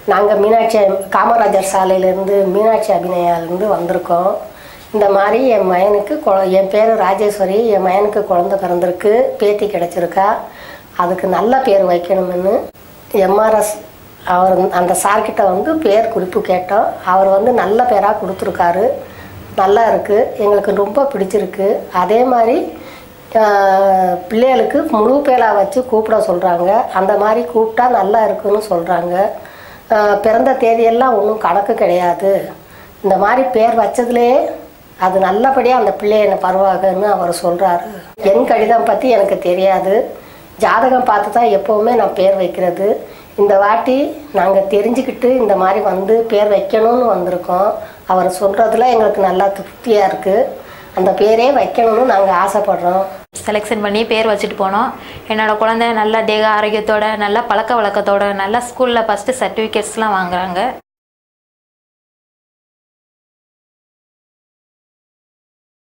நாங்கள் மீனாட்சி காமராஜர் சாலையிலேருந்து மீனாட்சி அபிநயாலேருந்து வந்திருக்கோம் இந்த மாதிரி என் மயனுக்கு கொ என் பேர் ராஜேஸ்வரி என் மயனுக்கு குழந்த பிறந்திருக்கு பேத்தி கிடச்சிருக்கா அதுக்கு நல்ல பேர் வைக்கணும்னு எம்ஆர்எஸ் அவர் அந்த சார்கிட்ட வந்து பேர் குறிப்பு கேட்டோம் அவர் வந்து நல்ல பேராக கொடுத்துருக்காரு நல்லா இருக்குது எங்களுக்கு ரொம்ப பிடிச்சிருக்கு அதே மாதிரி ஆஹ், பிள்ளைகளுக்கு முழு பேரா வச்சு கூப்பிட சொல்கிறாங்க அந்த மாதிரி கூப்பிட்டா நல்லா இருக்குன்னு சொல்கிறாங்க பிறந்த தேதியெல்லாம் ஒன்றும் கணக்கு கிடையாது இந்த மாதிரி பேர் வச்சதுலேயே அது நல்லபடியாக அந்த பிள்ளை என்ன பருவாகன்னு அவர் சொல்கிறாரு என் கடிதம் பற்றி எனக்கு தெரியாது ஜாதகம் பார்த்து தான் எப்போவுமே நான் பேர் வைக்கிறது இந்த வாட்டி நாங்கள் தெரிஞ்சுக்கிட்டு இந்த மாதிரி வந்து பேர் வைக்கணும்னு வந்திருக்கோம் அவர் சொல்கிறதுல எங்களுக்கு நல்லா திருப்தியாக இருக்குது அந்த பேரே வைக்கணும்னு நாங்கள் ஆசைப்படுறோம் செலெக்ஷன் பண்ணி பேர் வச்சுட்டு போனோம் என்னோட குழந்தை நல்ல தேக ஆரோக்கியத்தோட நல்ல பழக்க வழக்கத்தோட நல்ல ஸ்கூலில் ஃபஸ்ட்டு சர்டிஃபிகேட்ஸ்லாம் வாங்குறாங்க